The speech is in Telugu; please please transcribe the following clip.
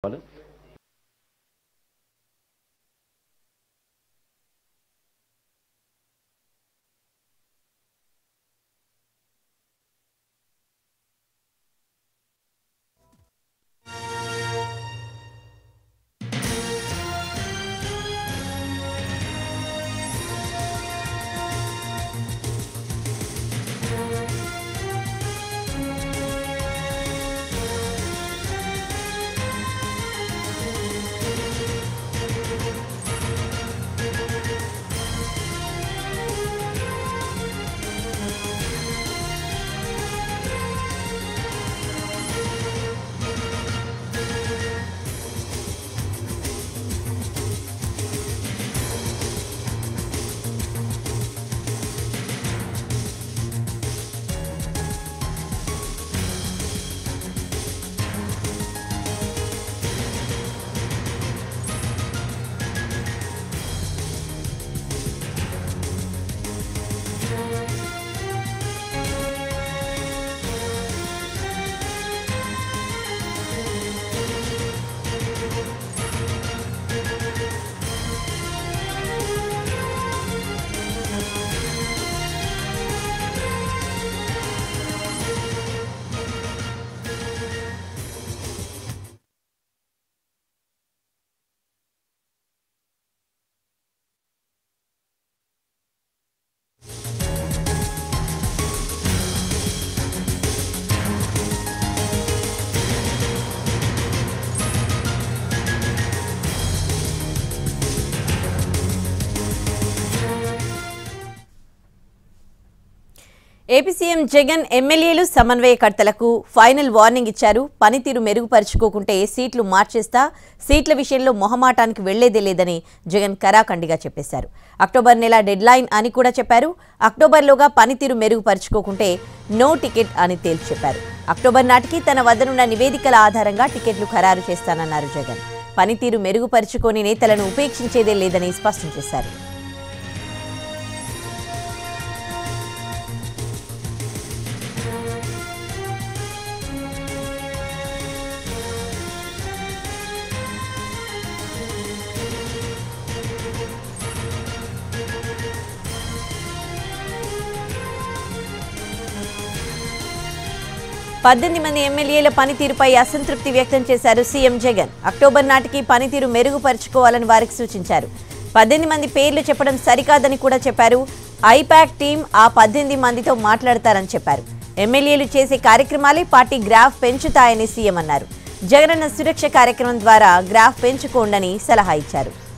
వాళ్ళు ఏపీ సీఎం జగన్ ఎమ్మెల్యేలు సమన్వయకర్తలకు ఫైనల్ వార్నింగ్ ఇచ్చారు పనితీరు మెరుగుపరుచుకోకుంటే సీట్లు మార్చేస్తా సీట్ల విషయంలో మొహమాటానికి వెళ్లేదే లేదని జగన్ కరాఖండిగా చెప్పేశారు అక్టోబర్ నెల డెడ్ లైన్ అని కూడా చెప్పారు అక్టోబర్లోగా పనితీరు మెరుగుపరుచుకోకుంటే నో టికెట్ అని తేల్చి చెప్పారు అక్టోబర్ నాటికి తన వద్దనున్న నివేదికల ఆధారంగా టికెట్లు ఖరారు చేస్తానన్నారు జగన్ పనితీరు మెరుగుపరుచుకొని నేతలను ఉపేక్షించేదే లేదని స్పష్టం చేశారు పద్దెనిమిది మంది ఎమ్మెల్యేల పనితీరుపై అసంతృప్తి వ్యక్తం చేశారు సీఎం జగన్ అక్టోబర్ నాటికి పనితీరు మెరుగుపరుచుకోవాలని వారికి సూచించారు పద్దెనిమిది మంది పేర్లు చెప్పడం సరికాదని కూడా చెప్పారు ఐపాక్ టీం ఆ పద్దెనిమిది మందితో మాట్లాడతారని చెప్పారు ఎమ్మెల్యేలు చేసే కార్యక్రమాలే పార్టీ గ్రాఫ్ పెంచుతాయని సీఎం అన్నారు జగనన్న సురక్ష కార్యక్రమం ద్వారా గ్రాఫ్ పెంచుకోండని సలహా ఇచ్చారు